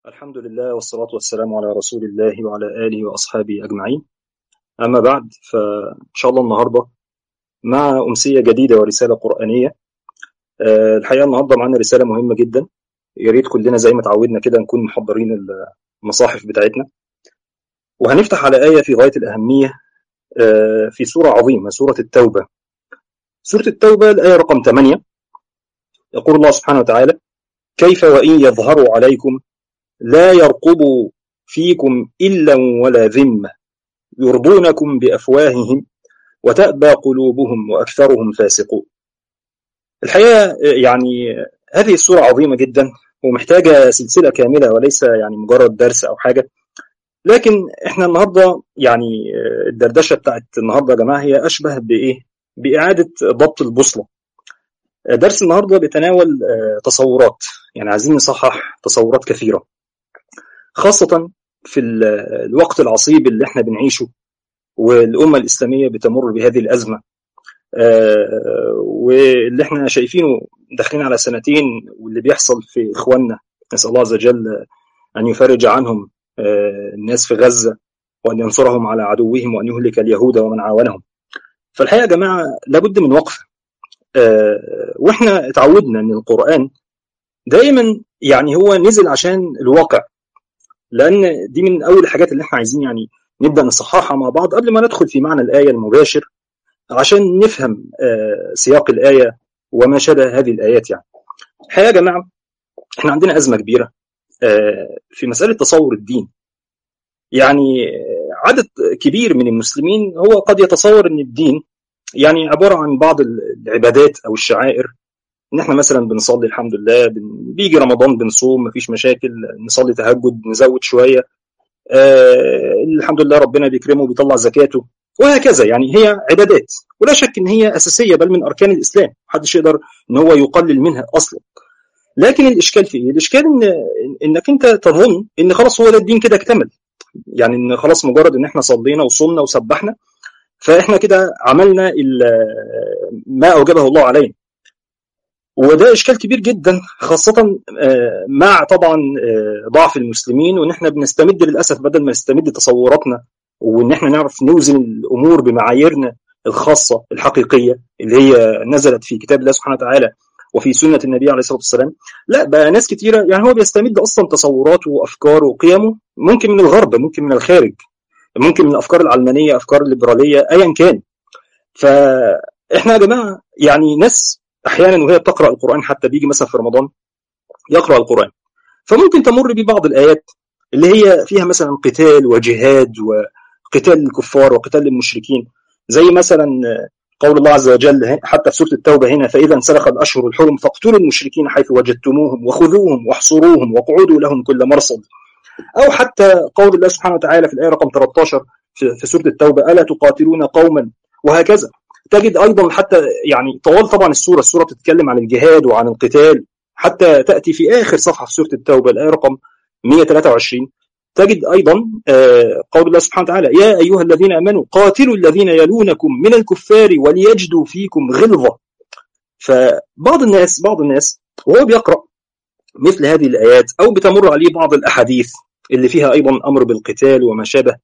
الحمد لله والصلاة والسلام على رسول الله وعلى آله وأصحابه أجمعين أما بعد فإن شاء الله النهاردة مع أمسية جديدة ورسالة قرآنية أه الحقيقة النهاردة معانا رسالة مهمة جدا يا ريت كلنا زي ما تعودنا كده نكون محضرين المصاحف بتاعتنا وهنفتح على آية في غاية الأهمية أه في سورة عظيمة سورة التوبة سورة التوبة الآية رقم 8 يقول الله سبحانه وتعالى كيف وإن يظهروا عليكم لا يرقبوا فيكم إلا ولا ذمة يرضونكم بأفواههم وتأبى قلوبهم وأكثرهم فاسقون الحقيقة يعني هذه السورة عظيمة جدا ومحتاجة سلسلة كاملة وليس يعني مجرد درس أو حاجة لكن احنا النهاردة يعني الدردشة بتاعت النهاردة يا جماعة هي أشبه بإيه؟ بإعادة ضبط البوصلة درس النهاردة بيتناول تصورات يعني عايزين نصحح تصورات كثيرة خاصة في الوقت العصيب اللي احنا بنعيشه والأمة الإسلامية بتمر بهذه الأزمة واللي احنا شايفينه داخلين على سنتين واللي بيحصل في إخواننا نسأل الله عز وجل أن يفرج عنهم الناس في غزة وأن ينصرهم على عدوهم وأن يهلك اليهود ومن عاونهم فالحقيقة يا جماعة لابد من وقفة واحنا اتعودنا ان القرآن دائما يعني هو نزل عشان الواقع لان دي من اول الحاجات اللي احنا عايزين يعني نبدا نصححها مع بعض قبل ما ندخل في معنى الايه المباشر عشان نفهم سياق الايه وما شابه هذه الايات يعني. الحقيقه يا جماعه احنا عندنا ازمه كبيره في مساله تصور الدين. يعني عدد كبير من المسلمين هو قد يتصور ان الدين يعني عباره عن بعض العبادات او الشعائر ان احنا مثلا بنصلي الحمد لله بن... بيجي رمضان بنصوم مفيش مشاكل نصلي تهجد نزود شويه آه الحمد لله ربنا بيكرمه وبيطلع زكاته وهكذا يعني هي عبادات ولا شك ان هي اساسيه بل من اركان الاسلام محدش يقدر ان هو يقلل منها اصلا لكن الاشكال في ايه؟ الاشكال ان انك انت تظن ان خلاص هو ده الدين كده اكتمل يعني ان خلاص مجرد ان احنا صلينا وصمنا وسبحنا فاحنا كده عملنا ما اوجبه الله علينا وده اشكال كبير جدا خاصه مع طبعا ضعف المسلمين وان احنا بنستمد للاسف بدل ما نستمد تصوراتنا وان احنا نعرف نوزن الامور بمعاييرنا الخاصه الحقيقيه اللي هي نزلت في كتاب الله سبحانه وتعالى وفي سنه النبي عليه الصلاه والسلام لا بقى ناس كتيره يعني هو بيستمد اصلا تصوراته وافكاره وقيمه ممكن من الغرب ممكن من الخارج ممكن من الافكار العلمانيه افكار الليبراليه ايا كان فاحنا يا جماعه يعني ناس احيانا وهي بتقرا القران حتى بيجي مثلا في رمضان يقرا القران فممكن تمر ببعض الايات اللي هي فيها مثلا قتال وجهاد وقتال للكفار وقتال للمشركين زي مثلا قول الله عز وجل حتى في سوره التوبه هنا فاذا انسلخ الاشهر الحرم فاقتلوا المشركين حيث وجدتموهم وخذوهم واحصروهم واقعدوا لهم كل مرصد او حتى قول الله سبحانه وتعالى في الايه رقم 13 في سوره التوبه الا تقاتلون قوما وهكذا تجد ايضا حتى يعني طوال طبعا السوره السوره بتتكلم عن الجهاد وعن القتال حتى تاتي في اخر صفحه في سوره التوبه الايه رقم 123 تجد ايضا قول الله سبحانه وتعالى يا ايها الذين امنوا قاتلوا الذين يلونكم من الكفار وليجدوا فيكم غلظه فبعض الناس بعض الناس وهو بيقرا مثل هذه الايات او بتمر عليه بعض الاحاديث اللي فيها ايضا امر بالقتال وما شابه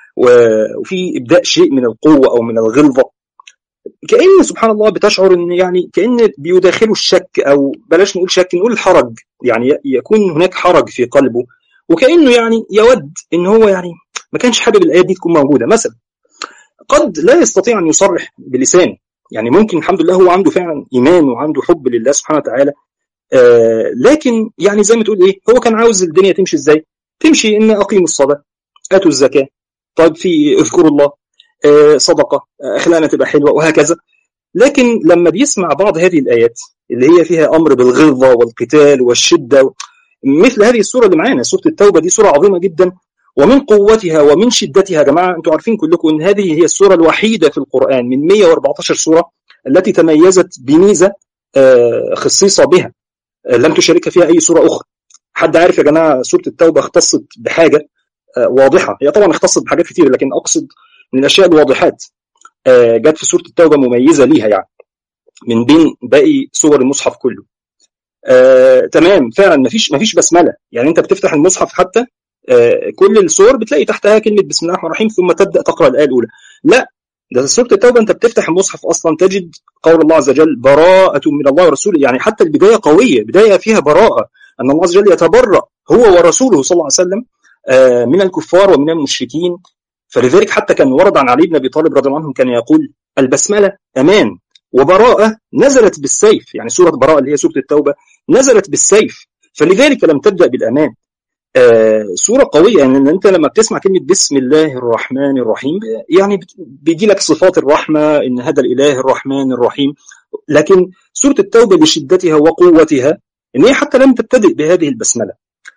وفي ابداء شيء من القوه او من الغلظه كأن سبحان الله بتشعر ان يعني كأن بيداخله الشك او بلاش نقول شك نقول الحرج يعني يكون هناك حرج في قلبه وكأنه يعني يود ان هو يعني ما كانش حابب الايات دي تكون موجوده مثلا قد لا يستطيع ان يصرح بلسانه يعني ممكن الحمد لله هو عنده فعلا ايمان وعنده حب لله سبحانه وتعالى آه لكن يعني زي ما تقول ايه هو كان عاوز الدنيا تمشي ازاي تمشي ان اقيموا الصلاه اتوا الزكاه طيب في اذكروا الله صدقه اخلاقنا تبقى حلوه وهكذا لكن لما بيسمع بعض هذه الايات اللي هي فيها امر بالغلظه والقتال والشده مثل هذه السوره اللي معانا سوره التوبه دي سوره عظيمه جدا ومن قوتها ومن شدتها يا جماعه انتم عارفين كلكم ان هذه هي السوره الوحيده في القران من 114 سوره التي تميزت بميزه خصيصه بها لم تشاركها فيها اي سوره اخرى حد عارف يا جماعه سوره التوبه اختصت بحاجه واضحه هي طبعا اختصت بحاجات كتير لكن اقصد من الاشياء الواضحات جت في سوره التوبه مميزه ليها يعني من بين باقي سور المصحف كله آه، تمام فعلا مفيش مفيش بسمله يعني انت بتفتح المصحف حتى آه، كل السور بتلاقي تحتها كلمه بسم الله الرحمن الرحيم ثم تبدا تقرا الايه الاولى لا ده سوره التوبه انت بتفتح المصحف اصلا تجد قول الله عز وجل براءة من الله ورسوله يعني حتى البدايه قويه بدايه فيها براءه ان الله عز وجل يتبرأ هو ورسوله صلى الله عليه وسلم آه، من الكفار ومن المشركين فلذلك حتى كان ورد عن علي بن ابي طالب رضي الله عنه كان يقول البسمله امان وبراءه نزلت بالسيف يعني سوره براءه اللي هي سوره التوبه نزلت بالسيف فلذلك لم تبدا بالامان آه سوره قويه يعني ان انت لما بتسمع كلمه بسم الله الرحمن الرحيم يعني بيجي لك صفات الرحمه ان هذا الاله الرحمن الرحيم لكن سوره التوبه لشدتها وقوتها ان هي حتى لم تبتدئ بهذه البسمله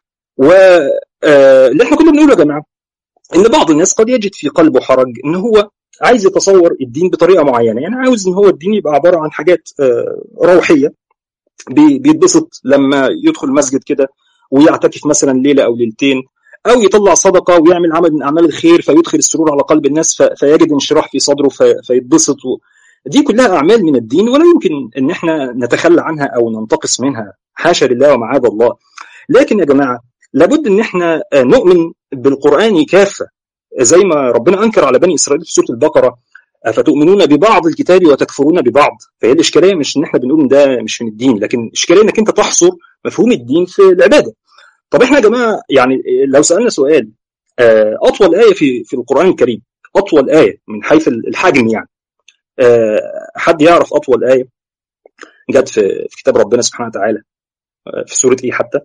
واللي احنا كنا بنقوله يا جماعه ان بعض الناس قد يجد في قلبه حرج ان هو عايز يتصور الدين بطريقه معينه يعني عاوز ان هو الدين يبقى عباره عن حاجات روحيه بيتبسط لما يدخل مسجد كده ويعتكف مثلا ليله او ليلتين او يطلع صدقه ويعمل عمل من اعمال الخير فيدخل السرور على قلب الناس فيجد انشراح في صدره فيتبسط دي كلها اعمال من الدين ولا يمكن ان احنا نتخلى عنها او ننتقص منها حاشا لله ومعاذ الله لكن يا جماعه لابد ان احنا نؤمن بالقران كافه زي ما ربنا انكر على بني اسرائيل في سوره البقره افتؤمنون ببعض الكتاب وتكفرون ببعض فهي الاشكاليه مش ان احنا بنقول ان ده مش من الدين لكن الاشكاليه انك انت تحصر مفهوم الدين في العباده طب احنا يا جماعه يعني لو سالنا سؤال اطول ايه في في القران الكريم اطول ايه من حيث الحجم يعني حد يعرف اطول ايه جت في في كتاب ربنا سبحانه وتعالى في سوره ايه حتى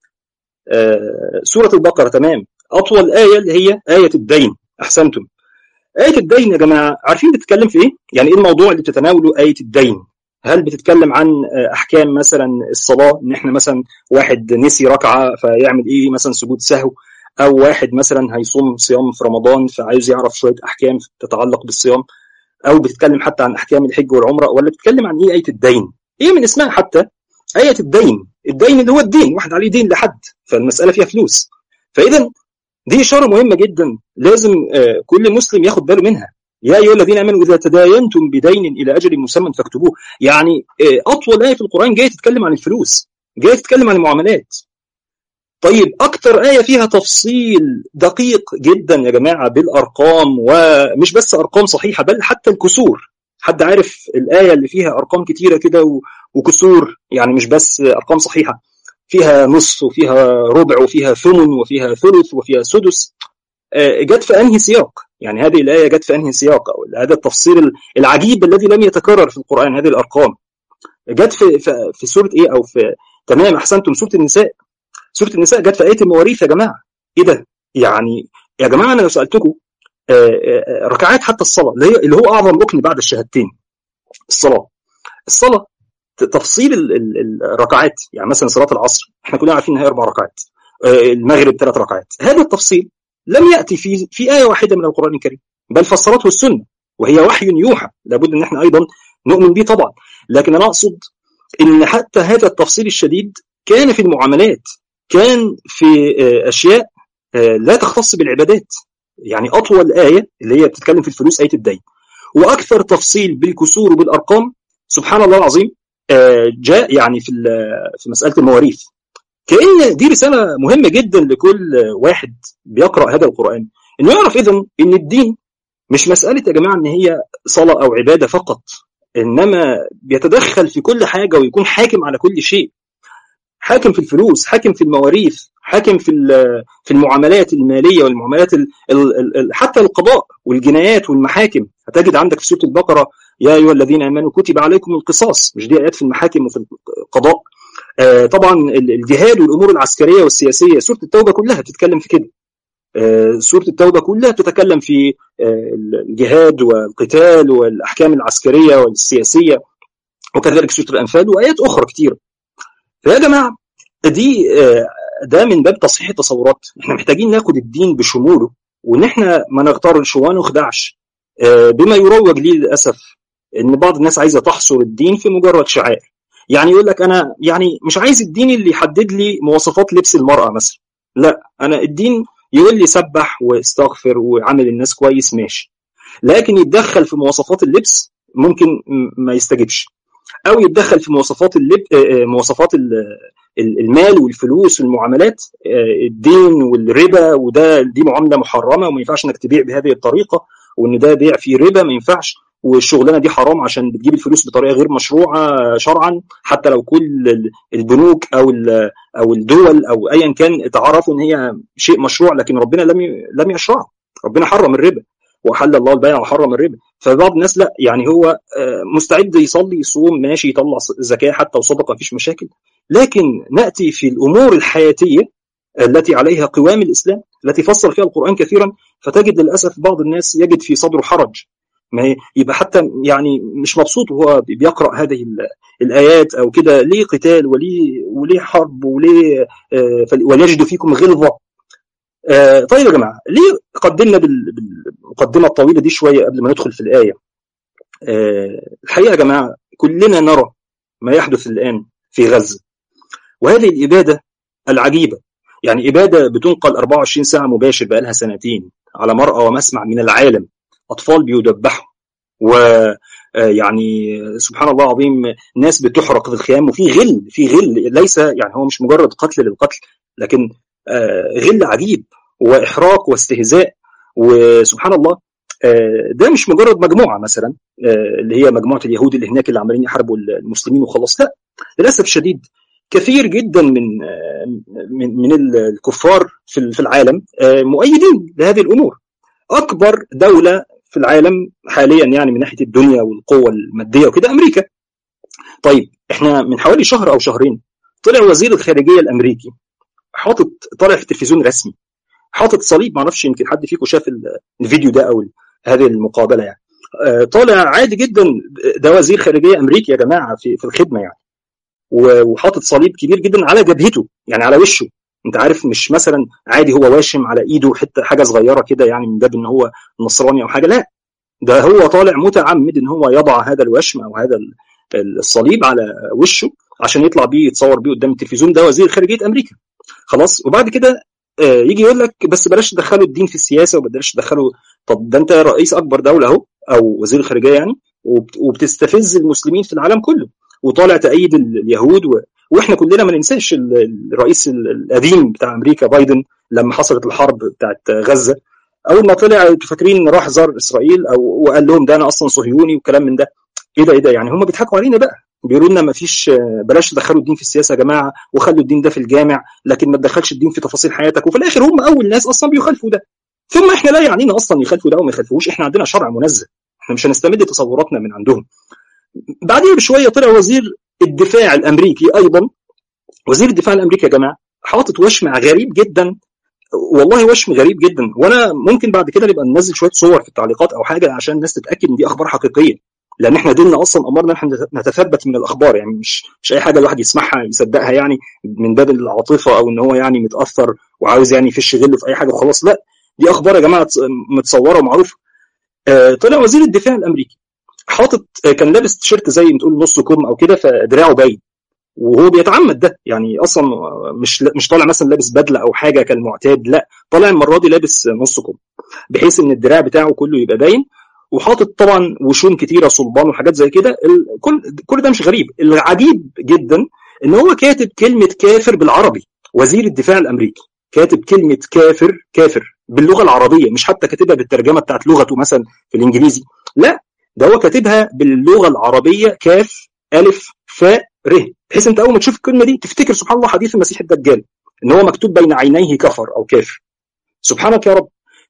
سوره البقره تمام اطول ايه اللي هي ايه الدين احسنتم آية الدين يا جماعة عارفين بتتكلم في إيه؟ يعني إيه الموضوع اللي بتتناوله آية الدين؟ هل بتتكلم عن أحكام مثلا الصلاة إن إحنا مثلا واحد نسي ركعة فيعمل إيه مثلا سجود سهو أو واحد مثلا هيصوم صيام في رمضان فعايز يعرف شوية أحكام تتعلق بالصيام أو بتتكلم حتى عن أحكام الحج والعمرة ولا بتتكلم عن إيه آية الدين؟ إيه من اسمها حتى آية الدين الدين اللي هو الدين واحد عليه دين لحد فالمسألة فيها فلوس فإذا دي إشارة مهمة جدا لازم كل مسلم ياخد باله منها يا أيها الذين آمنوا إذا تداينتم بدين إلى أجل مسمى فاكتبوه يعني أطول آية في القرآن جاية تتكلم عن الفلوس جاية تتكلم عن المعاملات طيب أكتر آية فيها تفصيل دقيق جدا يا جماعة بالأرقام ومش بس أرقام صحيحة بل حتى الكسور حد عارف الآية اللي فيها أرقام كتيرة كده وكسور يعني مش بس أرقام صحيحة فيها نص وفيها ربع وفيها ثمن وفيها ثلث وفيها سدس جت في انهي سياق؟ يعني هذه الايه جت في انهي سياق او هذا التفصيل العجيب الذي لم يتكرر في القران هذه الارقام جت في في, في سوره ايه او في تمام احسنتم سوره النساء سوره النساء جت في ايه المواريث يا جماعه ايه ده؟ يعني يا جماعه انا لو سالتكم ركعات حتى الصلاه اللي هو اعظم ركن بعد الشهادتين الصلاه الصلاه تفصيل الركعات يعني مثلا صلاه العصر احنا كلنا عارفين انها اربع ركعات المغرب ثلاث ركعات هذا التفصيل لم ياتي في في ايه واحده من القران الكريم بل فسرته السنه وهي وحي يوحى لابد ان احنا ايضا نؤمن به طبعا لكن انا اقصد ان حتى هذا التفصيل الشديد كان في المعاملات كان في اشياء لا تختص بالعبادات يعني اطول ايه اللي هي بتتكلم في الفلوس ايه الدين واكثر تفصيل بالكسور وبالارقام سبحان الله العظيم جاء يعني في في مساله المواريث كان دي رساله مهمه جدا لكل واحد بيقرا هذا القران انه يعرف اذا ان الدين مش مساله يا جماعه ان هي صلاه او عباده فقط انما بيتدخل في كل حاجه ويكون حاكم على كل شيء حاكم في الفلوس حاكم في المواريث حاكم في في المعاملات الماليه والمعاملات ال ال ال حتى القضاء والجنايات والمحاكم هتجد عندك في سوره البقره يا ايها الذين امنوا كتب عليكم القصاص مش دي ايات في المحاكم وفي القضاء آه طبعا الجهاد والامور العسكريه والسياسيه سوره التوبه كلها بتتكلم في كده آه سوره التوبه كلها بتتكلم في آه الجهاد والقتال والاحكام العسكريه والسياسيه وكذلك سوره الانفال وايات اخرى كثيره فيا جماعه دي ده من باب تصحيح التصورات احنا محتاجين ناخد الدين بشموله وان احنا ما نغترش وما نخدعش بما يروج ليه للاسف ان بعض الناس عايزه تحصر الدين في مجرد شعائر يعني يقول لك انا يعني مش عايز الدين اللي يحدد لي مواصفات لبس المراه مثلا لا انا الدين يقول لي سبح واستغفر وعامل الناس كويس ماشي لكن يتدخل في مواصفات اللبس ممكن ما يستجبش او يتدخل في مواصفات اللب مواصفات المال والفلوس والمعاملات الدين والربا وده دي معامله محرمه وما ينفعش انك تبيع بهذه الطريقه وان ده بيع فيه ربا ما ينفعش والشغلانه دي حرام عشان بتجيب الفلوس بطريقه غير مشروعه شرعا حتى لو كل البنوك او او الدول او ايا كان اتعرفوا ان هي شيء مشروع لكن ربنا لم لم يشرعه ربنا حرم الربا وحل الله البيع وحرم الربا فبعض الناس لا يعني هو مستعد يصلي يصوم ماشي يطلع زكاه حتى وصدقه مفيش مشاكل لكن ناتي في الامور الحياتيه التي عليها قوام الاسلام التي فصل فيها القران كثيرا فتجد للاسف بعض الناس يجد في صدره حرج ما يبقى حتى يعني مش مبسوط وهو بيقرا هذه الايات او كده ليه قتال وليه وليه حرب وليه وليجد فيكم غلظه آه طيب يا جماعه ليه قدمنا بالمقدمه الطويله دي شويه قبل ما ندخل في الايه آه الحقيقه يا جماعه كلنا نرى ما يحدث الان في غزه وهذه الاباده العجيبه يعني اباده بتنقل 24 ساعه مباشر بقالها سنتين على مرأى ومسمع من العالم اطفال بيدبحوا و يعني سبحان الله العظيم ناس بتحرق في الخيام وفي غل في غل ليس يعني هو مش مجرد قتل للقتل لكن غل عجيب واحراق واستهزاء وسبحان الله ده مش مجرد مجموعه مثلا اللي هي مجموعه اليهود اللي هناك اللي عمالين يحاربوا المسلمين وخلاص لا للاسف الشديد كثير جدا من من من الكفار في العالم مؤيدين لهذه الامور اكبر دوله في العالم حاليا يعني من ناحيه الدنيا والقوه الماديه وكده امريكا طيب احنا من حوالي شهر او شهرين طلع وزير الخارجيه الامريكي حاطط طالع في التلفزيون رسمي حاطط صليب معرفش يمكن حد فيكم شاف الفيديو ده او هذه المقابله يعني طالع عادي جدا ده وزير خارجيه امريكي يا جماعه في في الخدمه يعني وحاطط صليب كبير جدا على جبهته يعني على وشه انت عارف مش مثلا عادي هو واشم على ايده حته حاجه صغيره كده يعني من باب ان هو نصراني او حاجه لا ده هو طالع متعمد ان هو يضع هذا الوشم او هذا الصليب على وشه عشان يطلع بيه يتصور بيه قدام التلفزيون ده وزير خارجيه امريكا خلاص وبعد كده يجي يقول لك بس بلاش تدخلوا الدين في السياسه وبلاش تدخلوا طب ده انت رئيس اكبر دوله اهو او وزير الخارجيه يعني وبتستفز المسلمين في العالم كله وطالع تأيد اليهود و... واحنا كلنا ما ننساش الرئيس القديم بتاع امريكا بايدن لما حصلت الحرب بتاعت غزه اول ما طلع انتوا فاكرين راح زار اسرائيل او وقال لهم ده انا اصلا صهيوني وكلام من ده ايه ده ايه ده يعني هم بيضحكوا علينا بقى بيقولوا لنا ما فيش بلاش تدخلوا الدين في السياسه يا جماعه وخلوا الدين ده في الجامع لكن ما تدخلش الدين في تفاصيل حياتك وفي الاخر هم اول ناس اصلا بيخالفوا ده ثم احنا لا يعنينا اصلا يخالفوا ده وما يخالفوش احنا عندنا شرع منزه احنا مش هنستمد تصوراتنا من عندهم بعدين بشويه طلع وزير الدفاع الامريكي ايضا وزير الدفاع الامريكي يا جماعه حاطط وشم غريب جدا والله وشم غريب جدا وانا ممكن بعد كده نبقى ننزل شويه صور في التعليقات او حاجه عشان الناس تتاكد ان دي اخبار حقيقيه لان احنا ديننا اصلا امرنا احنا نتثبت من الاخبار يعني مش مش اي حاجه الواحد يسمعها يصدقها يعني من باب العاطفه او ان هو يعني متاثر وعاوز يعني يفش غله في اي حاجه وخلاص لا دي اخبار يا جماعه متصوره ومعروفه آه طلع وزير الدفاع الامريكي حاطط كان لابس تيشيرت زي ما تقول نص كم او كده فدراعه باين وهو بيتعمد ده يعني اصلا مش مش طالع مثلا لابس بدله او حاجه كالمعتاد لا طالع المره دي لابس نص كم بحيث ان الدراع بتاعه كله يبقى باين وحاطط طبعا وشوم كتيره صلبان وحاجات زي كده كل كل ده مش غريب العجيب جدا ان هو كاتب كلمه كافر بالعربي وزير الدفاع الامريكي كاتب كلمه كافر كافر باللغه العربيه مش حتى كاتبها بالترجمه بتاعت لغته مثلا في الانجليزي لا ده هو كاتبها باللغه العربيه كاف الف فاء ر بحيث انت اول ما تشوف الكلمه دي تفتكر سبحان الله حديث المسيح الدجال ان هو مكتوب بين عينيه كفر او كافر سبحانك يا رب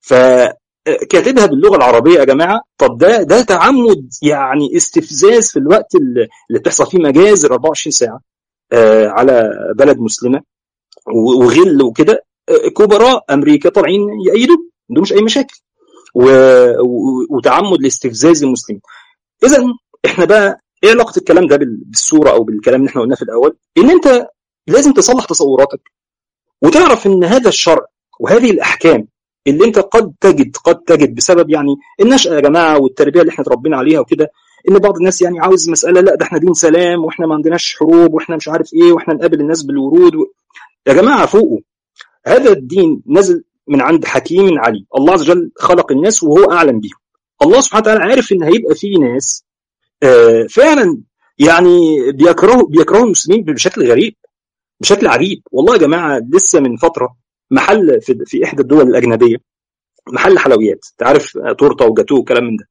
فكاتبها باللغه العربيه يا جماعه طب ده ده تعمد يعني استفزاز في الوقت اللي بتحصل فيه مجازر 24 ساعه على بلد مسلمه وغل وكده كبراء امريكا طالعين يأيدوا ما مش اي مشاكل و... وتعمد لاستفزاز المسلمين اذا احنا بقى ايه علاقه الكلام ده بالصوره او بالكلام اللي احنا قلناه في الاول ان انت لازم تصلح تصوراتك وتعرف ان هذا الشرع وهذه الاحكام اللي انت قد تجد قد تجد بسبب يعني النشأة يا جماعه والتربيه اللي احنا اتربينا عليها وكده ان بعض الناس يعني عاوز مساله لا ده احنا دين سلام واحنا ما عندناش حروب واحنا مش عارف ايه واحنا نقابل الناس بالورود و... يا جماعه فوقوا هذا الدين نزل من عند حكيم علي الله عز وجل خلق الناس وهو اعلم بيهم الله سبحانه وتعالى عارف ان هيبقى في ناس آه فعلا يعني بيكرهوا بيكرهوا المسلمين بشكل غريب بشكل عجيب والله يا جماعه لسه من فتره محل في, في احدى الدول الاجنبيه محل حلويات تعرف تورته وجاتوه وكلام من ده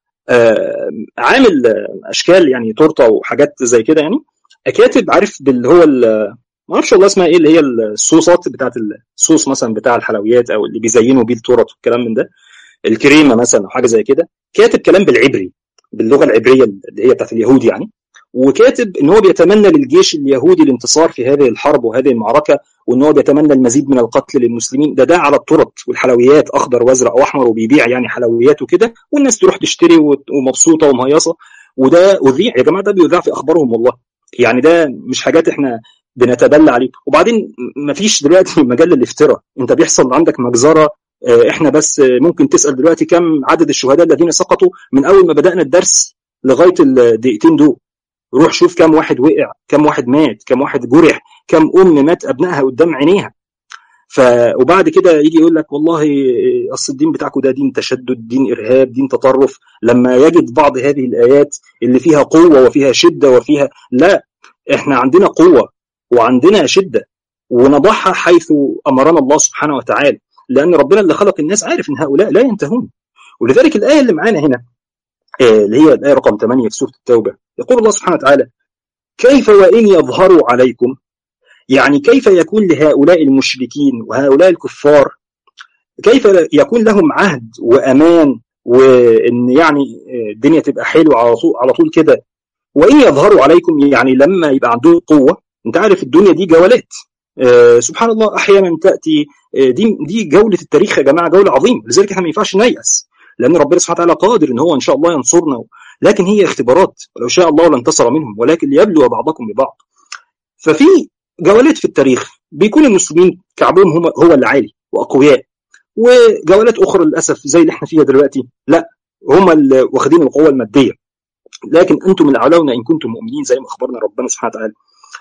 آه عامل اشكال يعني تورته وحاجات زي كده يعني كاتب عارف باللي هو ما اعرفش والله اسمها ايه اللي هي الصوصات بتاعت الصوص مثلا بتاع الحلويات او اللي بيزينوا بيه التورت والكلام من ده الكريمه مثلا او حاجه زي كده كاتب كلام بالعبري باللغه العبريه اللي هي بتاعت اليهود يعني وكاتب ان هو بيتمنى للجيش اليهودي الانتصار في هذه الحرب وهذه المعركه وان هو بيتمنى المزيد من القتل للمسلمين ده ده على الترط والحلويات اخضر وازرق واحمر وبيبيع يعني حلويات وكده والناس تروح تشتري ومبسوطه ومهيصه وده اذيع يا جماعه ده بيذاع في اخبارهم والله يعني ده مش حاجات احنا بنتبلى عليه وبعدين مفيش دلوقتي مجال للافتراء انت بيحصل عندك مجزره احنا بس ممكن تسال دلوقتي كم عدد الشهداء الذين سقطوا من اول ما بدانا الدرس لغايه الدقيقتين دول روح شوف كم واحد وقع كم واحد مات كم واحد جرح كم ام مات ابنائها قدام عينيها ف وبعد كده يجي يقول لك والله اصل الدين بتاعكم ده دين تشدد دين ارهاب دين تطرف لما يجد بعض هذه الايات اللي فيها قوه وفيها شده وفيها لا احنا عندنا قوه وعندنا شده ونضعها حيث امرنا الله سبحانه وتعالى لان ربنا اللي خلق الناس عارف ان هؤلاء لا ينتهون ولذلك الايه اللي معانا هنا اللي هي الايه رقم 8 في سوره التوبه يقول الله سبحانه وتعالى كيف وان يظهروا عليكم يعني كيف يكون لهؤلاء المشركين وهؤلاء الكفار كيف يكون لهم عهد وامان وان يعني الدنيا تبقى حلوه على طول على طول كده وان يظهروا عليكم يعني لما يبقى عندهم قوه انت عارف الدنيا دي جولات آه سبحان الله احيانا تاتي آه دي دي جوله التاريخ يا جماعه جوله عظيمه لذلك احنا ما ينفعش نيأس لان ربنا سبحانه وتعالى قادر ان هو ان شاء الله ينصرنا لكن هي اختبارات ولو شاء الله لانتصر منهم ولكن ليبلو بعضكم ببعض ففي جولات في التاريخ بيكون المسلمين كعبهم هم هو اللي عالي واقوياء وجولات اخرى للاسف زي اللي احنا فيها دلوقتي لا هم اللي واخدين القوه الماديه لكن انتم الاعلون ان كنتم مؤمنين زي ما اخبرنا ربنا سبحانه وتعالى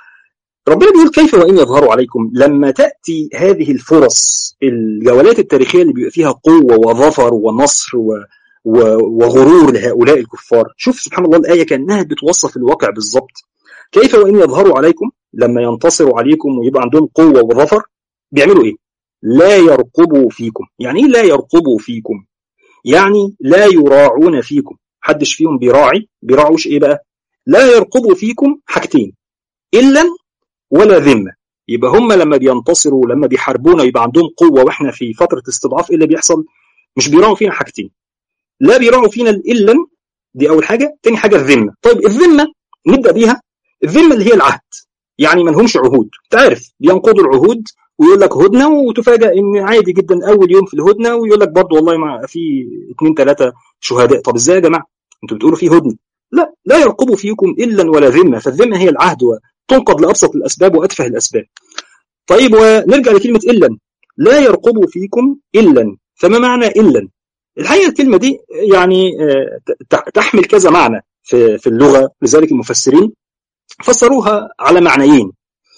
ربنا بيقول كيف وان يظهروا عليكم لما تاتي هذه الفرص الجولات التاريخيه اللي بيبقى فيها قوه وظفر ونصر و... و... وغرور لهؤلاء الكفار شوف سبحان الله الايه كانها بتوصف الواقع بالظبط كيف وان يظهروا عليكم لما ينتصروا عليكم ويبقى عندهم قوه وظفر بيعملوا ايه لا يرقبوا فيكم يعني ايه لا يرقبوا فيكم يعني لا يراعون فيكم حدش فيهم بيراعي بيراعوش ايه بقى لا يرقبوا فيكم حاجتين الا ولا ذمه يبقى هم لما بينتصروا لما بيحاربونا يبقى عندهم قوه واحنا في فتره استضعاف ايه اللي بيحصل مش بيراعوا فينا حاجتين لا بيراعوا فينا الا دي اول حاجه تاني حاجه الذمه طيب الذمه نبدا بيها الذمه اللي هي العهد يعني ما لهمش عهود انت عارف بينقضوا العهود ويقول لك هدنه وتفاجئ ان عادي جدا اول يوم في الهدنه ويقول لك برضه والله ما في اثنين ثلاثه شهداء طب ازاي يا جماعه انتوا بتقولوا في هدنه لا لا يرقبوا فيكم الا ولا ذمه فالذمه هي العهد وتنقض لابسط الاسباب واتفه الاسباب طيب ونرجع لكلمه الا لا يرقبوا فيكم الا فما معنى الا الحقيقه الكلمه دي يعني تحمل كذا معنى في في اللغه لذلك المفسرين فسروها على معنيين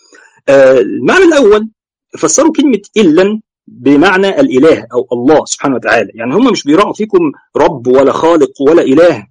المعنى الاول فسروا كلمه الا بمعنى الاله او الله سبحانه وتعالى يعني هم مش بيراعوا فيكم رب ولا خالق ولا اله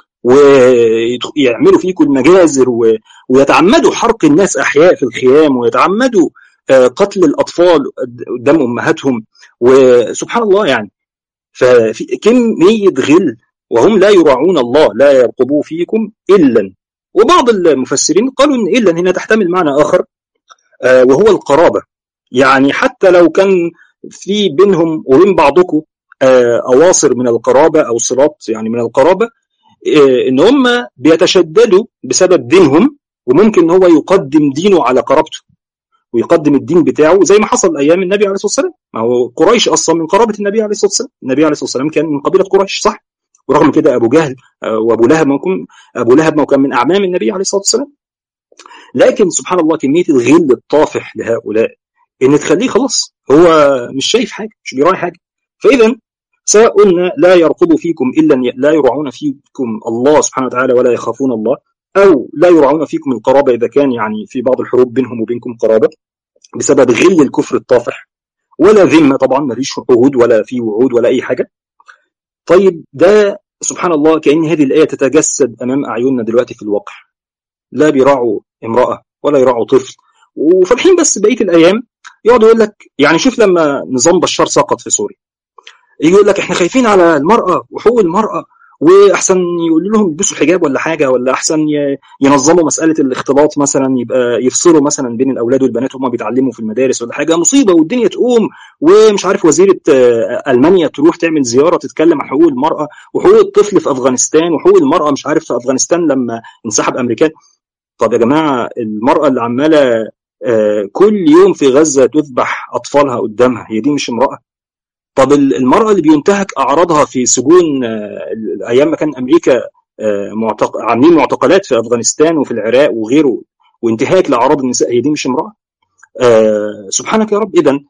ويعملوا فيكم المجازر ويتعمدوا حرق الناس احياء في الخيام ويتعمدوا قتل الاطفال قدام امهاتهم وسبحان الله يعني ففي كميه غل وهم لا يراعون الله لا يرقبوا فيكم الا وبعض المفسرين قالوا ان الا هنا تحتمل معنى اخر وهو القرابه يعني حتى لو كان في بينهم وبين بعضكم اواصر من القرابه او صلات يعني من القرابه ان هم بيتشددوا بسبب دينهم وممكن ان هو يقدم دينه على قرابته ويقدم الدين بتاعه زي ما حصل ايام النبي عليه الصلاه والسلام ما هو قريش اصلا من قرابه النبي عليه الصلاه والسلام النبي عليه الصلاه والسلام كان من قبيله قريش صح ورغم كده ابو جهل وابو لهب ممكن ابو لهب ما كان من اعمام النبي عليه الصلاه والسلام لكن سبحان الله كميه الغل الطافح لهؤلاء ان تخليه خلاص هو مش شايف حاجه مش بيراعي حاجه فاذا سواء قلنا لا يرقب فيكم الا لا يراعون فيكم الله سبحانه وتعالى ولا يخافون الله او لا يراعون فيكم القرابه اذا كان يعني في بعض الحروب بينهم وبينكم قرابه بسبب غل الكفر الطافح ولا ذمه طبعا ما فيش عهود ولا في وعود ولا اي حاجه طيب ده سبحان الله كأن هذه الآية تتجسد أمام أعيننا دلوقتي في الواقع لا بيراعوا امراه ولا يراعوا طفل وفالحين بس بقيه الايام يقعد يقول لك يعني شوف لما نظام بشار سقط في سوريا يجي يقول لك احنا خايفين على المراه وحقوق المراه واحسن يقول لهم يلبسوا حجاب ولا حاجه ولا احسن ينظموا مساله الاختلاط مثلا يبقى يفصلوا مثلا بين الاولاد والبنات وهم بيتعلموا في المدارس ولا حاجه مصيبه والدنيا تقوم ومش عارف وزيره المانيا تروح تعمل زياره تتكلم عن حقوق المراه وحقوق الطفل في افغانستان وحقوق المراه مش عارف في افغانستان لما انسحب امريكان طب يا جماعه المراه اللي عماله كل يوم في غزه تذبح اطفالها قدامها هي دي مش امراه طب المرأة اللي بينتهك أعراضها في سجون أيام ما كان أمريكا معتق... عاملين معتقلات في أفغانستان وفي العراق وغيره وانتهاك لأعراض النساء هي دي مش امرأة آه سبحانك يا رب إذا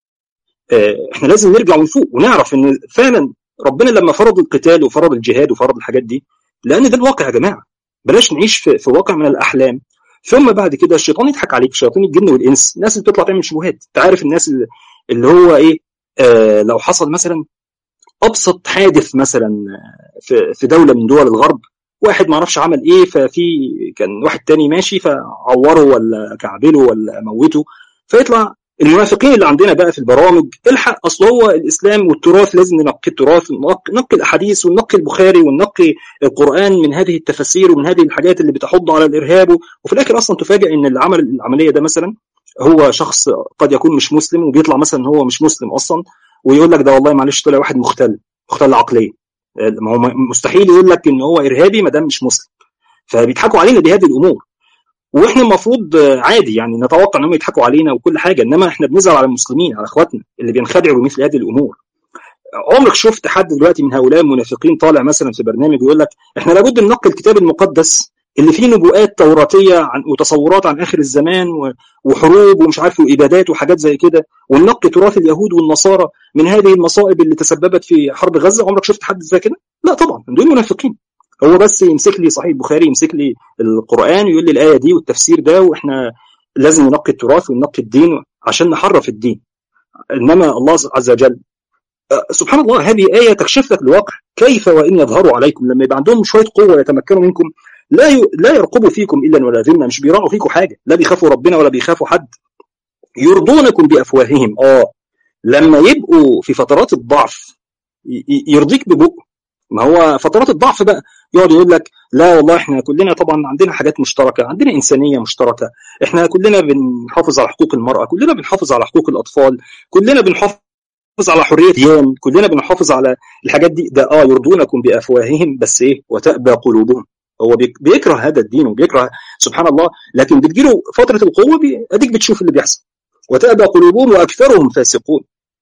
آه إحنا لازم نرجع ونفوق ونعرف إن فعلا ربنا لما فرض القتال وفرض الجهاد وفرض الحاجات دي لأن ده الواقع يا جماعة بلاش نعيش في, في واقع من الأحلام ثم بعد كده الشيطان يضحك عليك شياطين الجن والإنس الناس اللي بتطلع تعمل شبهات أنت عارف الناس اللي, اللي هو إيه آه لو حصل مثلا ابسط حادث مثلا في في دوله من دول الغرب واحد ما اعرفش عمل ايه ففي كان واحد تاني ماشي فعوره ولا كعبله ولا موته فيطلع المنافقين اللي عندنا بقى في البرامج الحق اصل هو الاسلام والتراث لازم ننقي التراث ننقي الاحاديث وننقي البخاري وننقي القران من هذه التفاسير ومن هذه الحاجات اللي بتحض على الارهاب وفي الاخر اصلا تفاجئ ان اللي عمل العمليه ده مثلا هو شخص قد يكون مش مسلم وبيطلع مثلا هو مش مسلم اصلا ويقول لك ده والله معلش طلع واحد مختل مختل عقليا ما هو مستحيل يقول لك ان هو ارهابي ما دام مش مسلم فبيضحكوا علينا بهذه الامور واحنا المفروض عادي يعني نتوقع انهم يضحكوا علينا وكل حاجه انما احنا بنزعل على المسلمين على اخواتنا اللي بينخدعوا بمثل هذه الامور عمرك شفت حد دلوقتي من هؤلاء المنافقين طالع مثلا في برنامج يقول لك احنا لابد ننقي الكتاب المقدس اللي فيه نبوءات توراتيه عن وتصورات عن اخر الزمان وحروب ومش عارف وابادات وحاجات زي كده وننقي تراث اليهود والنصارى من هذه المصائب اللي تسببت في حرب غزه عمرك شفت حد زي كده؟ لا طبعا دول منافقين هو بس يمسك لي صحيح البخاري يمسك لي القران ويقول لي الايه دي والتفسير ده واحنا لازم ننقي التراث وننقي الدين عشان نحرف الدين انما الله عز وجل سبحان الله هذه آية تكشف لك الواقع كيف وإن يظهروا عليكم لما يبقى عندهم شوية قوة يتمكنوا منكم لا ي... لا يرقبوا فيكم الا ولا ذمه مش بيراعوا فيكم حاجه لا بيخافوا ربنا ولا بيخافوا حد يرضونكم بافواههم اه لما يبقوا في فترات الضعف ي... يرضيك ببقه ما هو فترات الضعف بقى يقعد يقول لك لا والله احنا كلنا طبعا عندنا حاجات مشتركه عندنا انسانيه مشتركه احنا كلنا بنحافظ على حقوق المراه كلنا بنحافظ على حقوق الاطفال كلنا بنحافظ على حريه الديان كلنا بنحافظ على الحاجات دي ده اه يرضونكم بافواههم بس ايه وتأبى قلوبهم هو بيكره هذا الدين وبيكره سبحان الله لكن بتجيله فتره القوه بي... اديك بتشوف اللي بيحصل وتأبى قلوبهم واكثرهم فاسقون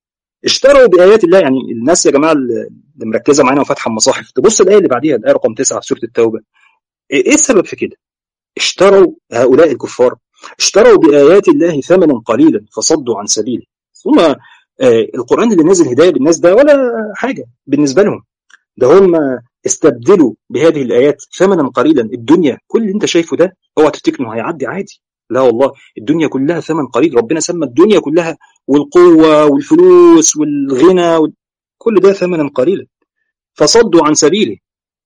اشتروا بايات الله يعني الناس يا جماعه اللي مركزه معانا وفاتحه المصاحف تبص الايه اللي بعديها الايه رقم 9 في سوره التوبه ايه السبب في كده؟ اشتروا هؤلاء الكفار اشتروا بايات الله ثمنا قليلا فصدوا عن سبيله ثم آه القران اللي نازل هدايه بالناس ده ولا حاجه بالنسبه لهم ده هم استبدلوا بهذه الايات ثمنا قليلا الدنيا كل اللي انت شايفه ده اوعى تفتكر انه هيعدي عادي لا والله الدنيا كلها ثمن قليل ربنا سمى الدنيا كلها والقوه والفلوس والغنى وال... كل ده ثمنا قليلا فصدوا عن سبيله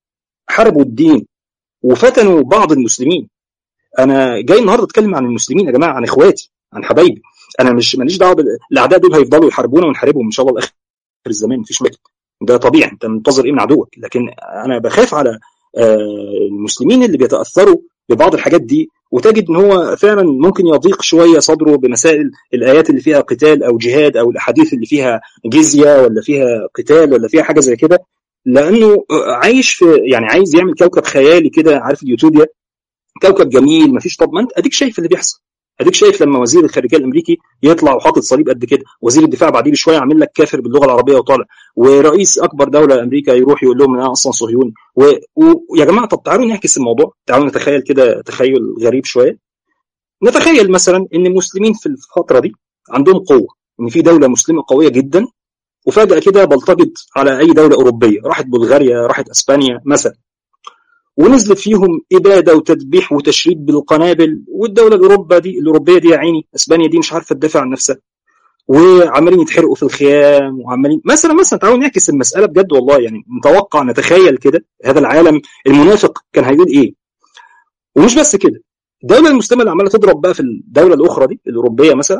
حاربوا الدين وفتنوا بعض المسلمين انا جاي النهارده اتكلم عن المسلمين يا جماعه عن اخواتي عن حبايبي انا مش ماليش دعوه الاعداء دول هيفضلوا يحاربونا ونحاربهم ان شاء الله لاخر الزمان مفيش مشكله ده طبيعي انت منتظر ايه من عدوك لكن انا بخاف على المسلمين اللي بيتاثروا ببعض الحاجات دي وتجد ان هو فعلا ممكن يضيق شويه صدره بمسائل الايات اللي فيها قتال او جهاد او الاحاديث اللي فيها جزيه ولا فيها قتال ولا فيها حاجه زي كده لانه عايش في يعني عايز يعمل كوكب خيالي كده عارف اليوتوبيا كوكب جميل مفيش طب ما انت اديك شايف اللي بيحصل اديك شايف لما وزير الخارجيه الامريكي يطلع وحاطط صليب قد كده وزير الدفاع بعديه بشويه عامل لك كافر باللغه العربيه وطالع ورئيس اكبر دوله امريكا يروح يقول لهم انا اصلا صهيوني ويا و... جماعه طب تعالوا نعكس الموضوع تعالوا نتخيل كده تخيل غريب شويه نتخيل مثلا ان المسلمين في الفتره دي عندهم قوه ان في دوله مسلمه قويه جدا وفجاه كده بلطجت على اي دوله اوروبيه راحت بلغاريا راحت اسبانيا مثلا ونزلت فيهم اباده وتذبيح وتشريد بالقنابل والدوله الاوروبا دي الاوروبيه دي يا عيني اسبانيا دي مش عارفه تدافع عن نفسها وعمالين يتحرقوا في الخيام وعمالين مثلا مثلا تعالوا نعكس المساله بجد والله يعني نتوقع نتخيل كده هذا العالم المنافق كان هيقول ايه ومش بس كده الدوله المسلمه اللي عماله تضرب بقى في الدوله الاخرى دي الاوروبيه مثلا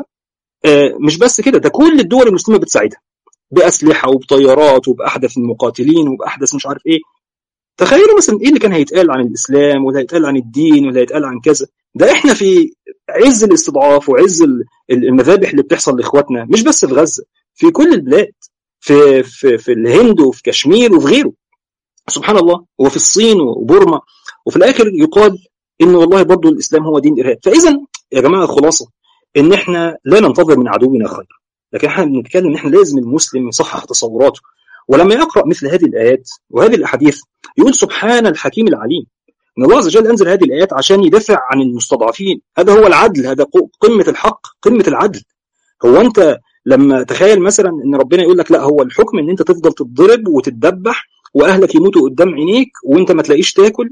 مش بس كده ده كل الدول المسلمه بتساعدها باسلحه وبطيارات وباحدث المقاتلين وباحدث مش عارف ايه تخيلوا مثلا ايه اللي كان هيتقال عن الاسلام ولا هيتقال عن الدين ولا هيتقال عن كذا ده احنا في عز الاستضعاف وعز المذابح اللي بتحصل لاخواتنا مش بس في غزه في كل البلاد في في في الهند وفي كشمير وفي غيره سبحان الله وفي الصين وبورما وفي الاخر يقال ان والله برضه الاسلام هو دين ارهاب فاذا يا جماعه الخلاصه ان احنا لا ننتظر من عدونا خير لكن احنا بنتكلم ان احنا لازم المسلم يصحح تصوراته ولما يقرا مثل هذه الايات وهذه الاحاديث يقول سبحان الحكيم العليم ان الله عز وجل انزل هذه الايات عشان يدافع عن المستضعفين هذا هو العدل هذا قمه الحق قمه العدل هو انت لما تخيل مثلا ان ربنا يقول لك لا هو الحكم ان انت تفضل تتضرب وتتدبح واهلك يموتوا قدام عينيك وانت ما تلاقيش تاكل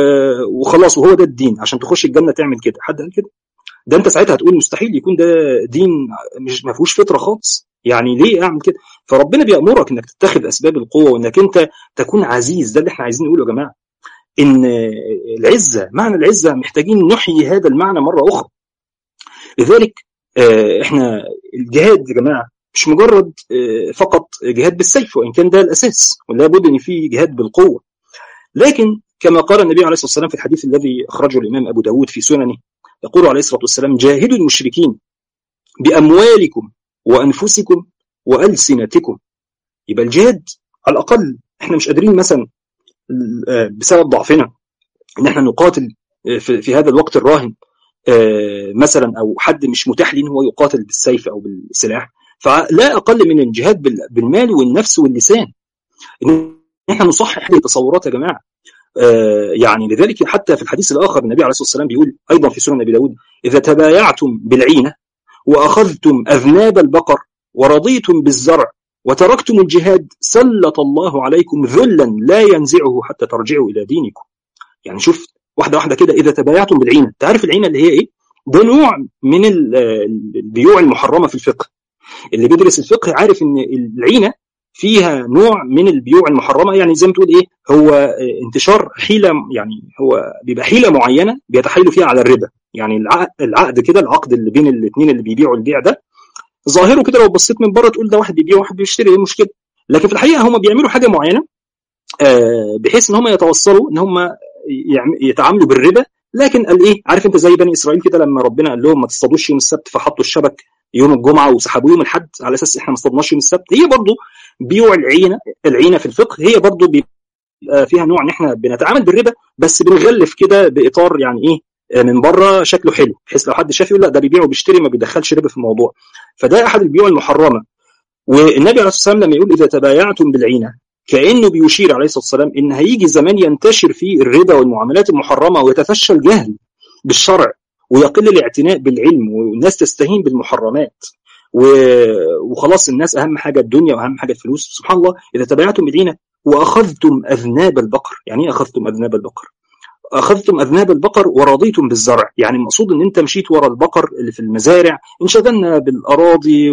وخلاص وهو ده الدين عشان تخش الجنه تعمل كده حد قال كده ده انت ساعتها هتقول مستحيل يكون ده دين مش ما فيهوش فطره خالص يعني ليه اعمل كده فربنا بيامرك انك تتخذ اسباب القوه وانك انت تكون عزيز ده اللي احنا عايزين نقوله يا جماعه ان العزه معنى العزه محتاجين نحيي هذا المعنى مره اخرى لذلك احنا الجهاد يا جماعه مش مجرد فقط جهاد بالسيف وان كان ده الاساس ولا بد ان في جهاد بالقوه لكن كما قال النبي عليه الصلاه والسلام في الحديث الذي اخرجه الامام ابو داود في سننه يقول عليه الصلاه والسلام جاهدوا المشركين باموالكم وانفسكم والسنتكم يبقى الجهاد على الاقل احنا مش قادرين مثلا بسبب ضعفنا ان احنا نقاتل في هذا الوقت الراهن مثلا او حد مش متاح ليه ان هو يقاتل بالسيف او بالسلاح فلا اقل من الجهاد بالمال والنفس واللسان ان احنا نصحح هذه التصورات يا جماعه يعني لذلك حتى في الحديث الاخر النبي عليه الصلاه والسلام بيقول ايضا في سنن ابي داود اذا تبايعتم بالعينه واخذتم اذناب البقر ورضيتم بالزرع وتركتم الجهاد سلط الله عليكم ذلا لا ينزعه حتى ترجعوا الى دينكم يعني شوف واحده واحده كده اذا تبايعتم بالعينه تعرف العينه اللي هي ايه ده نوع من البيوع المحرمه في الفقه اللي بيدرس الفقه عارف ان العينه فيها نوع من البيوع المحرمه يعني زي ما تقول ايه هو انتشار حيله يعني هو بيبقى حيله معينه بيتحايلوا فيها على الربا يعني العقد كده العقد اللي بين الاثنين اللي بيبيعوا البيع ده ظاهره كده لو بصيت من بره تقول ده واحد بيبيع وواحد بيشتري ايه المشكله لكن في الحقيقه هم بيعملوا حاجه معينه بحيث ان هم يتوصلوا ان هم يتعاملوا بالربا لكن قال ايه عارف انت زي بني اسرائيل كده لما ربنا قال لهم ما تصطادوش يوم السبت فحطوا الشبك يوم الجمعه وسحبوه يوم الاحد على اساس احنا ما اصطدناش يوم السبت هي برضو بيوع العينه العينه في الفقه هي برضو بيبقى فيها نوع ان احنا بنتعامل بالربا بس بنغلف كده باطار يعني ايه من بره شكله حلو بحيث لو حد شاف يقول لا ده بيبيع وبيشتري ما بيدخلش ربا في الموضوع فده احد البيوع المحرمه والنبي عليه الصلاه والسلام لما يقول اذا تبايعتم بالعينه كانه بيشير عليه الصلاه والسلام ان هيجي زمان ينتشر فيه الربا والمعاملات المحرمه ويتفشى الجهل بالشرع ويقل الاعتناء بالعلم والناس تستهين بالمحرمات وخلاص الناس اهم حاجه الدنيا واهم حاجه الفلوس سبحان الله اذا تبايعتم بالعينه واخذتم اذناب البقر يعني ايه اخذتم اذناب البقر اخذتم اذناب البقر ورضيتم بالزرع يعني المقصود ان انت مشيت ورا البقر اللي في المزارع انشغلنا بالاراضي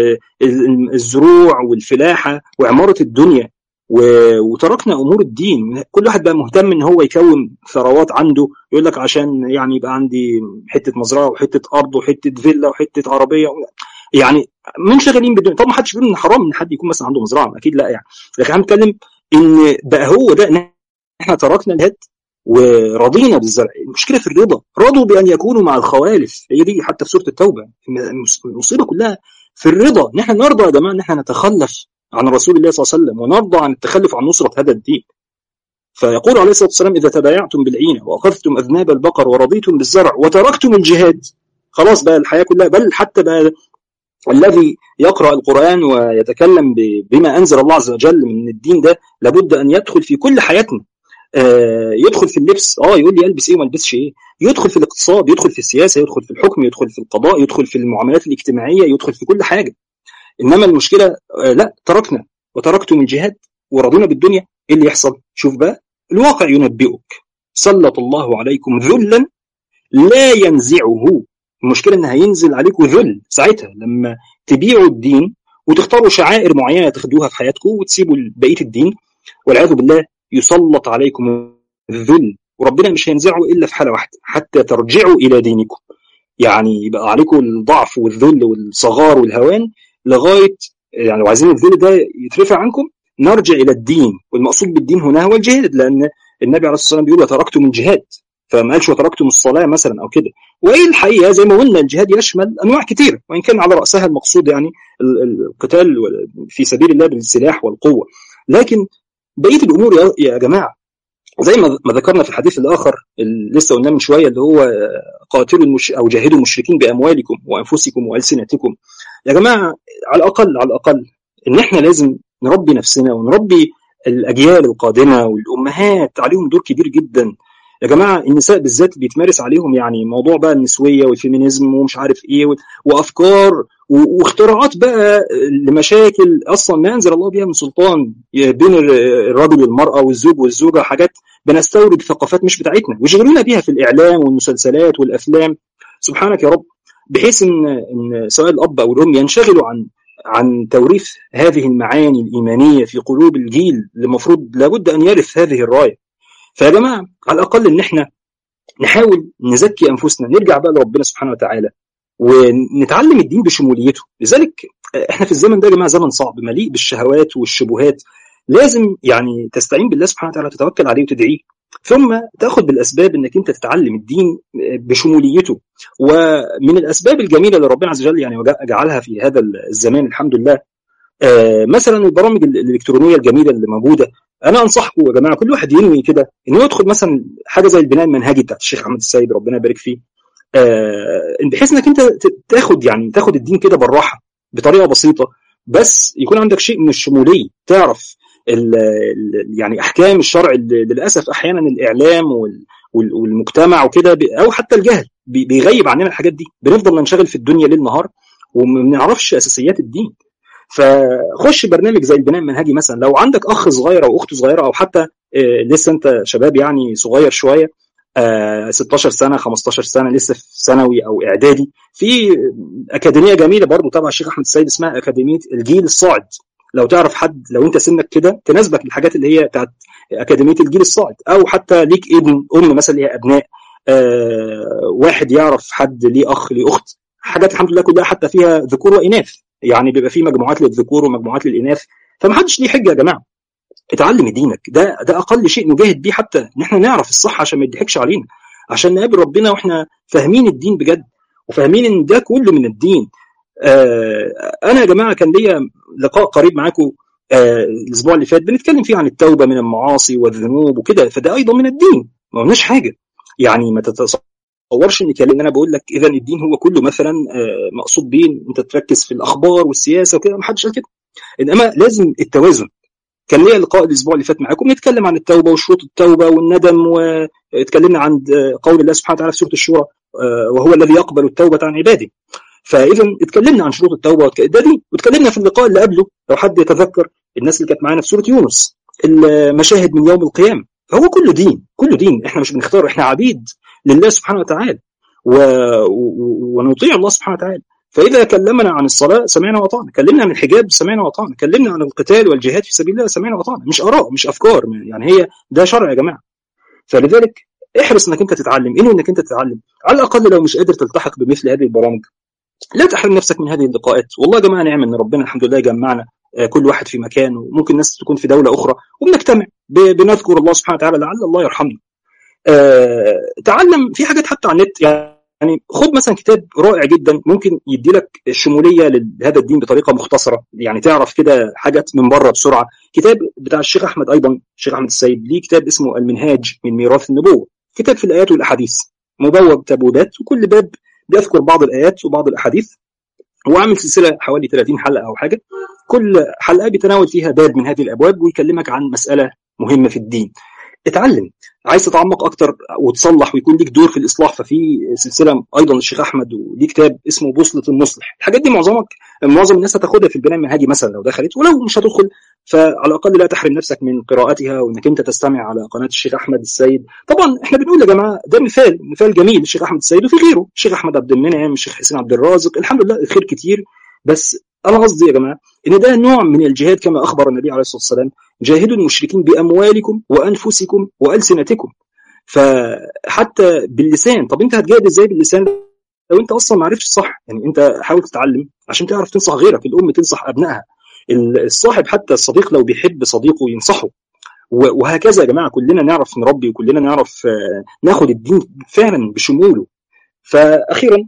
والزروع والفلاحه وعماره الدنيا وتركنا امور الدين كل واحد بقى مهتم ان هو يكون ثروات عنده يقول لك عشان يعني يبقى عندي حته مزرعه وحته ارض وحته فيلا وحته عربيه يعني منشغلين بالدنيا طبعا ما حدش بيقول ان حرام ان حد يكون مثلا عنده مزرعه اكيد لا يعني لكن احنا بنتكلم ان بقى هو ده ان احنا تركنا الهد ورضينا بالزرع المشكله في الرضا رضوا بان يكونوا مع الخوالف هي دي حتى في سوره التوبه المصيبه كلها في الرضا ان احنا نرضى يا جماعه ان احنا نتخلف عن رسول الله صلى الله عليه وسلم ونرضى عن التخلف عن نصره هذا الدين فيقول عليه الصلاه والسلام اذا تبايعتم بالعينه واخذتم اذناب البقر ورضيتم بالزرع وتركتم الجهاد خلاص بقى الحياه كلها بل حتى بقى الذي يقرا القران ويتكلم بما انزل الله عز وجل من الدين ده لابد ان يدخل في كل حياتنا آه يدخل في اللبس اه يقول لي البس ايه وما البسش ايه يدخل في الاقتصاد يدخل في السياسه يدخل في الحكم يدخل في القضاء يدخل في المعاملات الاجتماعيه يدخل في كل حاجه انما المشكله آه لا تركنا وتركتم الجهاد ورضينا بالدنيا ايه اللي يحصل شوف بقى الواقع ينبئك سلط الله عليكم ذلا لا ينزعه المشكله ان هينزل عليكم ذل ساعتها لما تبيعوا الدين وتختاروا شعائر معينه تاخدوها في حياتكم وتسيبوا بقيه الدين والعياذ بالله يسلط عليكم الذل وربنا مش هينزعه الا في حاله واحده حتى ترجعوا الى دينكم يعني يبقى عليكم الضعف والذل والصغار والهوان لغايه يعني لو عايزين الذل ده يترفع عنكم نرجع الى الدين والمقصود بالدين هنا هو الجهاد لان النبي عليه الصلاه والسلام بيقول وتركتم الجهاد فما قالش وتركتم الصلاه مثلا او كده وايه الحقيقه زي ما قلنا الجهاد يشمل انواع كثيره وان كان على راسها المقصود يعني القتال في سبيل الله بالسلاح والقوه لكن بقيه الامور يا جماعه زي ما ذكرنا في الحديث الاخر اللي لسه قلناه من شويه اللي هو قاتلوا المش... او جاهدوا المشركين باموالكم وانفسكم والسنتكم يا جماعه على الاقل على الاقل ان احنا لازم نربي نفسنا ونربي الاجيال القادمه والامهات عليهم دور كبير جدا يا جماعه النساء بالذات بيتمارس عليهم يعني موضوع بقى النسويه والفيمينيزم ومش عارف ايه وافكار واختراعات بقى لمشاكل اصلا ما انزل الله بها من سلطان بين الرجل والمراه والزوج والزوجه حاجات بنستورد ثقافات مش بتاعتنا ويشغلونا بيها في الاعلام والمسلسلات والافلام سبحانك يا رب بحيث ان ان سواء الاب او الام ينشغلوا عن عن توريث هذه المعاني الايمانيه في قلوب الجيل اللي المفروض لابد ان يرث هذه الرايه فيا جماعه على الاقل ان احنا نحاول نزكي انفسنا نرجع بقى لربنا سبحانه وتعالى ونتعلم الدين بشموليته لذلك احنا في الزمن ده يا جماعه زمن صعب مليء بالشهوات والشبهات لازم يعني تستعين بالله سبحانه وتعالى وتتوكل عليه وتدعيه ثم تاخذ بالاسباب انك انت تتعلم الدين بشموليته ومن الاسباب الجميله اللي ربنا عز وجل يعني جعلها في هذا الزمان الحمد لله مثلا البرامج الالكترونيه الجميله اللي موجوده انا انصحكم يا جماعه كل واحد ينوي كده انه يدخل مثلا حاجه زي البناء المنهجي بتاعت الشيخ احمد السيد ربنا يبارك فيه بحيث انك انت تاخد يعني تاخد الدين كده بالراحه بطريقه بسيطه بس يكون عندك شيء من الشموليه تعرف ال ال يعني احكام الشرع للاسف احيانا الاعلام والمجتمع وكده او حتى الجهل بيغيب عننا الحاجات دي بنفضل ننشغل في الدنيا ليل نهار وما بنعرفش اساسيات الدين فخش برنامج زي البناء المنهجي مثلا لو عندك اخ صغير او اخت صغيره او حتى لسه انت شباب يعني صغير شويه 16 سنه 15 سنه لسه في ثانوي او اعدادي في اكاديميه جميله برضو تبع الشيخ احمد السيد اسمها اكاديميه الجيل الصاعد لو تعرف حد لو انت سنك كده تناسبك الحاجات اللي هي بتاعت اكاديميه الجيل الصاعد او حتى ليك ابن ام مثلا ليها ابناء آه واحد يعرف حد ليه اخ ليه اخت حاجات الحمد لله كلها حتى فيها ذكور واناث يعني بيبقى في مجموعات للذكور ومجموعات للاناث فمحدش ليه حجه يا جماعه اتعلم دينك ده ده اقل شيء نجاهد بيه حتى ان احنا نعرف الصح عشان ما يضحكش علينا عشان نقابل ربنا واحنا فاهمين الدين بجد وفاهمين ان ده كله من الدين آه انا يا جماعه كان ليا لقاء قريب معاكم آه الاسبوع اللي فات بنتكلم فيه عن التوبه من المعاصي والذنوب وكده فده ايضا من الدين ما قلناش حاجه يعني ما تتصورش ان كلام انا بقول لك اذا الدين هو كله مثلا آه مقصود بيه انت تركز في الاخبار والسياسه وكده ما حدش قال كده انما لازم التوازن كان ليا لقاء الاسبوع اللي فات معاكم نتكلم عن التوبه وشروط التوبه والندم واتكلمنا عن قول الله سبحانه وتعالى في سوره الشورى وهو الذي يقبل التوبه عن عباده فاذا اتكلمنا عن شروط التوبه ده دي واتكلمنا في اللقاء اللي قبله لو حد يتذكر الناس اللي كانت معانا في سوره يونس المشاهد من يوم القيامه فهو كله دين كله دين احنا مش بنختار احنا عبيد لله سبحانه وتعالى و... و... ونطيع الله سبحانه وتعالى فإذا كلمنا عن الصلاة سمعنا وأطعنا كلمنا عن الحجاب سمعنا وأطعنا كلمنا عن القتال والجهاد في سبيل الله سمعنا وأطعنا مش آراء مش أفكار يعني هي ده شرع يا جماعة فلذلك احرص انك انت تتعلم انه انك انت تتعلم على الاقل لو مش قادر تلتحق بمثل هذه البرامج لا تحرم نفسك من هذه اللقاءات والله يا جماعه نعم ان ربنا الحمد لله جمعنا كل واحد في مكان وممكن ناس تكون في دوله اخرى وبنجتمع بنذكر الله سبحانه وتعالى لعل الله يرحمنا أه تعلم في حاجات حتى على النت يعني يعني خد مثلا كتاب رائع جدا ممكن يدي لك الشموليه لهذا الدين بطريقه مختصره يعني تعرف كده حاجات من بره بسرعه كتاب بتاع الشيخ احمد ايضا الشيخ احمد السيد ليه كتاب اسمه المنهاج من ميراث النبوه كتاب في الايات والاحاديث مبوب تابوبات وكل باب بيذكر بعض الايات وبعض الاحاديث وعامل سلسله حوالي 30 حلقه او حاجه كل حلقه بيتناول فيها باب من هذه الابواب ويكلمك عن مساله مهمه في الدين اتعلم عايز تتعمق اكتر وتصلح ويكون ليك دور في الاصلاح ففي سلسله ايضا الشيخ احمد وليه كتاب اسمه بوصله المصلح الحاجات دي معظمك معظم الناس هتاخدها في البناء المنهجي مثلا لو دخلت ولو مش هتدخل فعلى الاقل لا تحرم نفسك من قراءتها وانك انت تستمع على قناه الشيخ احمد السيد طبعا احنا بنقول يا جماعه ده مثال مثال جميل الشيخ احمد السيد وفي غيره الشيخ احمد عبد المنعم الشيخ حسين عبد الرازق الحمد لله الخير كتير بس انا قصدي يا جماعه ان ده نوع من الجهاد كما اخبر النبي عليه الصلاه والسلام جاهدوا المشركين باموالكم وانفسكم والسنتكم فحتى باللسان طب انت هتجاهد ازاي باللسان لو انت اصلا ما عرفتش صح يعني انت حاول تتعلم عشان تعرف تنصح غيرك الام تنصح ابنائها الصاحب حتى الصديق لو بيحب صديقه ينصحه وهكذا يا جماعه كلنا نعرف نربي وكلنا نعرف ناخد الدين فعلا بشموله فاخيرا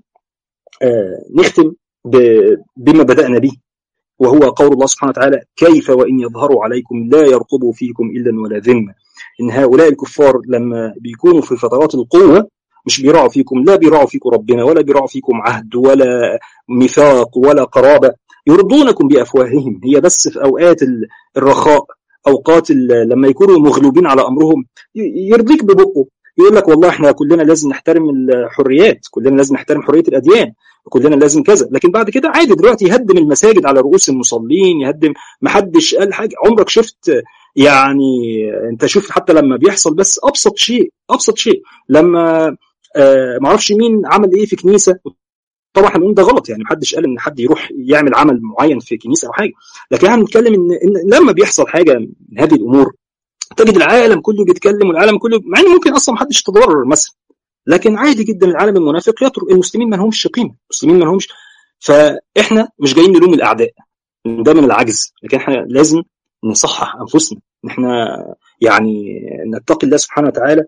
نختم بما بدانا به وهو قول الله سبحانه وتعالى كيف وان يظهروا عليكم لا يرقبوا فيكم الا ولا ذمه ان هؤلاء الكفار لما بيكونوا في فترات القوه مش بيراعوا فيكم لا بيراعوا فيكم ربنا ولا بيراعوا فيكم عهد ولا ميثاق ولا قرابه يرضونكم بافواههم هي بس في اوقات الرخاء اوقات لما يكونوا مغلوبين على امرهم يرضيك ببقه يقول لك والله احنا كلنا لازم نحترم الحريات كلنا لازم نحترم حريه الاديان كلنا لازم كذا لكن بعد كده عادي دلوقتي يهدم المساجد على رؤوس المصلين يهدم ما حدش قال حاجه عمرك شفت يعني انت شوف حتى لما بيحصل بس ابسط شيء ابسط شيء لما آه ما اعرفش مين عمل ايه في كنيسه طبعا هنقول ده غلط يعني محدش قال ان حد يروح يعمل عمل معين في كنيسه او حاجه لكن احنا بنتكلم ان, إن لما بيحصل حاجه من هذه الامور تجد العالم كله بيتكلم والعالم كله مع ان ممكن اصلا محدش يتضرر مثلا لكن عادي جدا العالم المنافق يترك المسلمين ما لهمش قيمه المسلمين ما لهمش فاحنا مش جايين نلوم الاعداء ده من العجز لكن احنا لازم نصحح انفسنا ان احنا يعني نتقي الله سبحانه وتعالى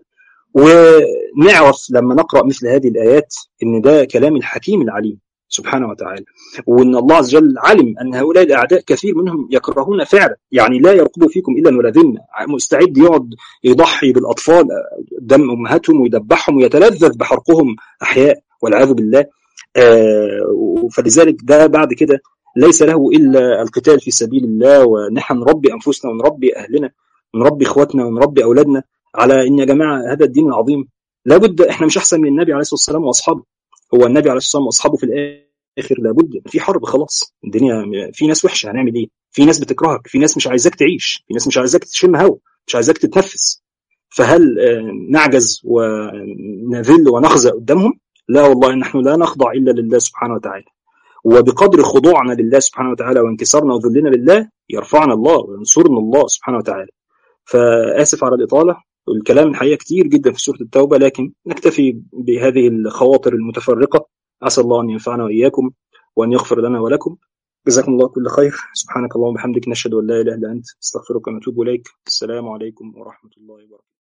ونعرف لما نقرا مثل هذه الايات ان ده كلام الحكيم العليم سبحانه وتعالى وان الله عز وجل علم ان هؤلاء الاعداء كثير منهم يكرهون فعلا يعني لا يرقب فيكم الا ولا ذمه مستعد يقعد يضحي بالاطفال دم امهاتهم ويذبحهم ويتلذذ بحرقهم احياء والعياذ بالله آه فلذلك ده بعد كده ليس له الا القتال في سبيل الله ونحن نربي انفسنا ونربي اهلنا ونربي اخواتنا ونربي اولادنا على ان يا جماعه هذا الدين العظيم لابد احنا مش احسن من النبي عليه الصلاه والسلام واصحابه هو النبي عليه الصلاه والسلام واصحابه في الاخر لابد في حرب خلاص الدنيا في ناس وحشه هنعمل ايه؟ في ناس بتكرهك في ناس مش عايزاك تعيش في ناس مش عايزاك تشم هوا مش عايزاك تتنفس فهل نعجز ونذل ونخزى قدامهم؟ لا والله نحن لا نخضع الا لله سبحانه وتعالى وبقدر خضوعنا لله سبحانه وتعالى وانكسارنا وذلنا لله يرفعنا الله وينصرنا الله سبحانه وتعالى فاسف على الاطاله الكلام الحقيقه كتير جدا في سوره التوبه لكن نكتفي بهذه الخواطر المتفرقه عسى الله ان ينفعنا واياكم وان يغفر لنا ولكم جزاكم الله كل خير سبحانك اللهم وبحمدك نشهد ان لا اله الا انت استغفرك ونتوب اليك السلام عليكم ورحمه الله وبركاته